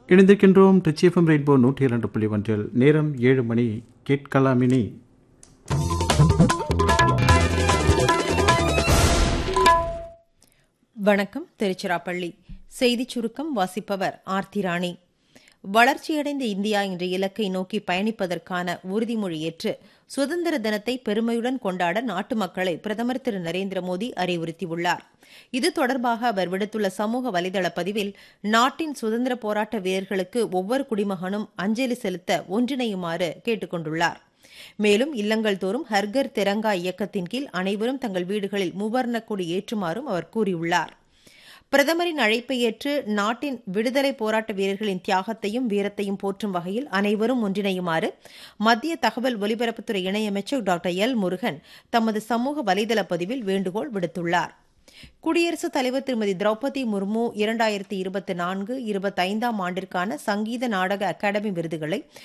இணைந்திருக்கின்றோம் ரிச்சிஎஃப்எம் ரெயின்போ நூற்றி இரண்டு புள்ளி ஒன்றில் நேரம் ஏழு மணி கேட்கலாமினி வணக்கம் திருச்சிராப்பள்ளி செய்திச் சுருக்கம் வாசிப்பவர் ஆர்த்தி ராணி வளர்ச்சியடைந்த இந்தியா என்ற இலக்கை நோக்கி பயணிப்பதற்கான உறுதிமொழி ஏற்று சுதந்திர தினத்தை பெருமையுடன் கொண்டாட நாட்டு மக்களை பிரதமர் திரு நரேந்திர மோடி அறிவுறுத்தியுள்ளார் இது தொடர்பாக அவர் விடுத்துள்ள சமூக வலைதள பதிவில் நாட்டின் சுதந்திர போராட்ட வீரர்களுக்கு ஒவ்வொரு குடிமகனும் அஞ்சலி செலுத்த ஒன்றிணையுமாறு கேட்டுக் கொண்டுள்ளார் மேலும் இல்லங்கள் தோறும் ஹர்கர் திரங்கா இயக்கத்தின் கீழ் அனைவரும் தங்கள் வீடுகளில் மூவர்ண கொடி ஏற்றுமாறும் அவர் கூறியுள்ளார் பிரதமரின் அழைப்பை ஏற்று நாட்டின் விடுதலை போராட்ட வீரர்களின் தியாகத்தையும் வீரத்தையும் போற்றும் வகையில் அனைவரும் ஒன்றிணையுமாறு மத்திய தகவல் ஒலிபரப்புத்துறை இணையமைச்சர் டாக்டர் எல் முருகன் தமது சமூக வலைதள பதிவில் வேண்டுகோள் விடுத்துள்ளார் குடியரசுத் தலைவர் திருமதி திரௌபதி முர்மு இரண்டாயிரத்தி இருபத்தி நான்கு இருபத்தைந்தாம் ஆண்டிற்கான சங்கீத நாடக அகாடமி விருதுகளை